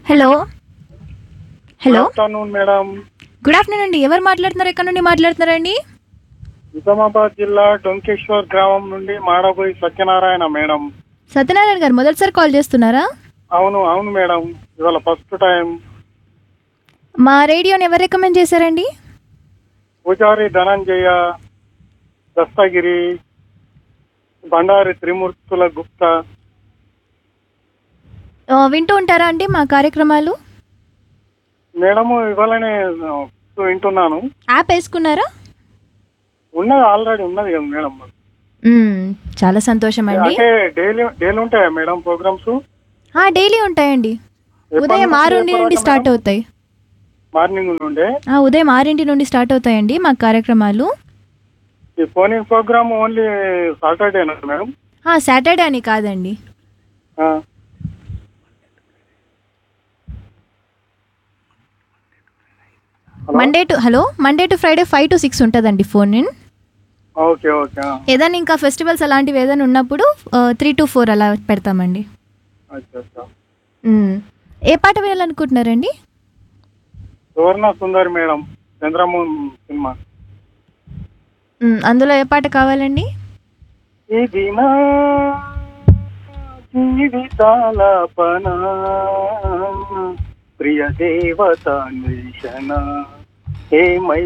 Hello hello good afternoon madam good afternoon అండి ఎవరు మాట్లాడుతున్నారు ఎక్కడ నుండి మాట్లాడుతున్నారండి నిజామాబాద్ జిల్లా డొంకేశ్వర్ గ్రామం నుండి మాడబోయి సత్యనారాయణ మేడం సత్యనారాయణ గారు మొదటిసారి కాల్ చేస్తున్నారా అవును అవును మేడం ఇవాళ ఫస్ట్ టైం మా రేడియోని ఎవరు రికమెండ్ చేశారండి పూజారి ధనంజయ దస్తగిరి బండారి త్రిమూర్తుల గుప్తా ఆ, వింటూ ఉంటారా అండి మా కార్యక్రమాలు మేడం ఇవాళనే వింటున్నాను యాప్ వేసుకున్నారా ఉన్నది ఆల్రెడీ ఉన్నది కదా మేడం మ్మ్, చాలా సంతోషం అండి అంటే డైలీ డైలీ ఉంటాయా మేడం ప్రోగ్రామ్స్ ఆ, డైలీ ఉంటాయండి ఉదయం ఆరుంటి నుండి స్టార్ట్ అవుతాయి మార్నింగ్ నుండే ఆ, ఉదయం ఆరింటి నుండి స్టార్ట్ అవుతాయండి మా కార్యక్రమాలు ఈ ఫోనింగ్ ప్రోగ్రామ్ ఓన్లీ సాటర్డేనా మేడం ఆ, సాటర్డే అని కాదండి ఆ. Hello? Monday to hello Monday to Friday five to six ఉంటుందండి ఫోన్ ఇన్ ఓకే ఓకే ఆ. ఏదైనా ఇంకా ఫెస్టివల్స్ అలాంటివి ఏదైనా ఉన్నప్పుడు త్రీ టు ఫోర్ అలా పెడతామండి అచ్చా అచ్చా మ్మ్. ఏ పాట వినాలనుకుంటున్నారండి సువర్ణ సుందరి మేడం చంద్రమోహన్ సినిమా మ్మ్, అందులో ఏ పాట కావాలండి ఇది నా జీవితాల పన ప్రియ దేవతాన్వేషణ ఏమై